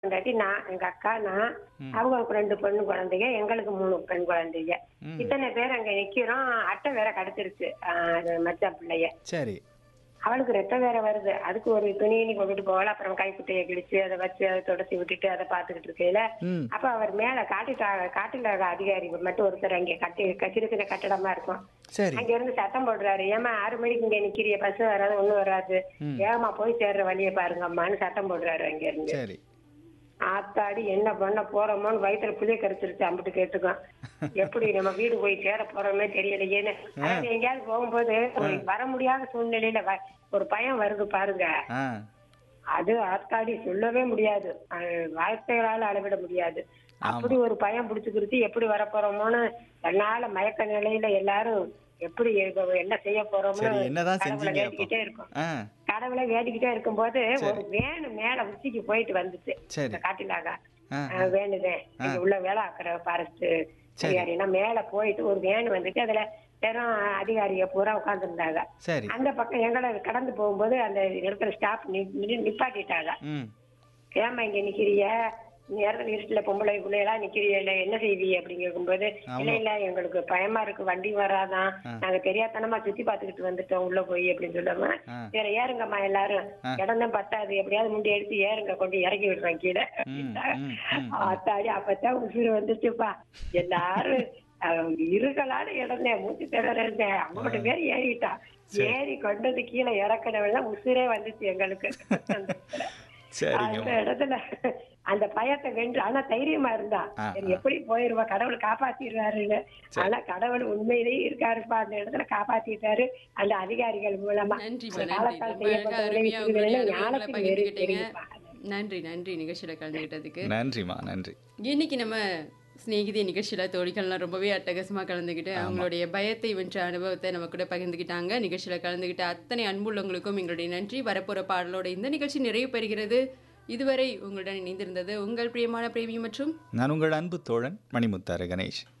பொண்டாட்டி நான் எங்க அக்கா நான் அவங்களுக்கு ரெண்டு பெண் குழந்தைங்க எங்களுக்கு மூணு பெண் குழந்தைங்க ம். இத்தனை பேர் அங்க நிக்கிறோம் அட்டை வேற கடத்திருச்சு ஆஹ் அது மச்சான் பிள்ளைய சரி அவளுக்கு ரத்தம் வேற வருது அதுக்கு ஒரு துணியினி கொண்டுட்டு போகல அப்புறம் கைக்குட்டையை கிழிச்சு அதை வச்சு அதை தொடச்சி விட்டுட்டு அதை பாத்துக்கிட்டு இருக்கையில ம் அப்ப அவர் மேல காட்டுட்டா காட்டுல அதிகாரி மட்டும் ஒருத்தர் அங்க கட்டி கச்சிருக்கிற கட்டடமா இருக்கும் சரி அங்க இருந்து சத்தம் போடுறாரு ஏமா ஆறு மணிக்கு இங்க நிக்கிறிய பஸ் வராது ஒண்ணும் வராது ம். ஏமா போய் சேர்ற வழியை பாருங்கம்மான்னு சத்தம் போடுறாரு அங்க இருந்து சரி ஆத்தாடி என்ன பண்ண போறோமோன்னு வயித்துல புளிய கரைச்சிருச்சு அம்பிட்டு கேட்டுக்கோம் எப்படி நம்ம வீடு போய் சேர போறோமே தெரியலையேன்னு அதாவது எங்கேயாவது போகும்போது ஒரு வர முடியாத சூழ்நிலையில வ- ஒரு பயம் வருது பாருங்க ஆ அது ஆத்தாடி சொல்லவே முடியாது அஹ் வார்த்தைகளால அளவிட முடியாது அப்படி ஒரு பயம் பிடிச்சுக்கிருச்சு எப்படி வர போறோமோன்னு என்னால மயக்க நிலையில எல்லாரும் எப்படி இது என்ன செய்ய போறோம்னு சரி என்னதான் கடவுளை செஞ்சீங்க அப்போ வேண்டிக்கிட்டே இருக்கும் ஆ கடவுளை வேண்டிக்கிட்டே இருக்கும்போது ஒரு வேணு மேல உச்சிக்கு போயிட்டு வந்துச்சு சரி இந்த காட்டிலாக ஆ ஆஹ் வேணுதேன் இங்க உள்ள வேலை ஆக்குற ஃபாரஸ்ட் அதிகாரினா மேல போயிட்டு ஒரு வேன் வந்துட்டு அதுல வெறும் அதிகாரிக பூரா உட்காந்துருந்தாங்க சரி அந்த பக்கம் எங்களை கடந்து போகும்போது அந்த இடத்துல ஸ்டாப் நிப்பாட்டிட்டாங்க ம் ஏமா இங்க நிக்கிறிய நேரத்தில் இருட்டுல பொம்பளை பிள்ளைகளா நிக்கிறீல என்ன செய்வீ அப்படின்னு கேட்கும்போது இல்ல இல்ல எங்களுக்கு பயமா இருக்கு வண்டி வராதான் நாங்க தெரியாதனமா சுத்தி பாத்துக்கிட்டு வந்துட்டோம் உள்ள போய் அப்படின்னு சொல்லாம ஆ. வேற ஏறுங்கம்மா எல்லாரும் இடம் தான் பத்தாது எப்படியாவது முண்டி எடுத்து ஏறுங்க கொண்டு இறக்கி விடுறேன் கீழே அப்படின்ட்டாங்க. ம், ம், ஆத்தாடி அப்பதான் உசுறு வந்துச்சுப்பா எல்லாரும் அஹ், இருக்கலான இடம் தான் மூச்சு திணற இருந்தேன் ஐம்பது பேர் ஏறிட்டா ஏறி கொண்டது கீழே இறக்கணும் உசுரே வந்துச்சு எங்களுக்கு சரிங்க அந்த இடத்துல அந்த பயத்தை வென்று ஆனா தைரியமா இருந்தா ஆ, சரி எப்படி போயிருவா கடவுள் காப்பாத்திடுறாருன்னு ஆனா கடவுள் உண்மையிலேயே இருக்காருப்பா அந்த இடத்துல காப்பாத்திட்டாரு அந்த அதிகாரிகள் மூலமா நன்றிம்மா அந்த நன்றி காலத்தால் ரொம்ப செய்யப்பட்ட அழகா அருமையா உங்களுடைய உதவிகளுக்கு அனுபவங்களை ஞானத்துக்கு வேறு பகிர்ந்துக்கிட்டீங்க தெரியுதுப்பா. நன்றி நன்றி நிகழ்ச்சியில கலந்துக்கிட்டதுக்கு நன்றிம்மா நன்றி இன்னைக்கு நம்ம சிநேகிதி நிகழ்ச்சியில தோழிகள்லாம் ரொம்பவே அட்டகாசமா கலந்துக்கிட்டு அவங்களுடைய பயத்தை வென்ற அனுபவத்தை நம்ம கூட பகிர்ந்துக்கிட்டாங்க நிகழ்ச்சியில கலந்துக்கிட்ட அத்தனை அன்புள்ளவங்களுக்கும் எங்களுடைய நன்றி வரப்போற பாடலோட இந்த நிகழ்ச்சி நிறைவு பெறுகிறது இதுவரை உங்களுடன் இணைந்திருந்தது உங்கள் பிரியமான பிரேமி மற்றும் நான் உங்கள் அன்பு தோழன் மணிமுத்தாறு கணேஷ்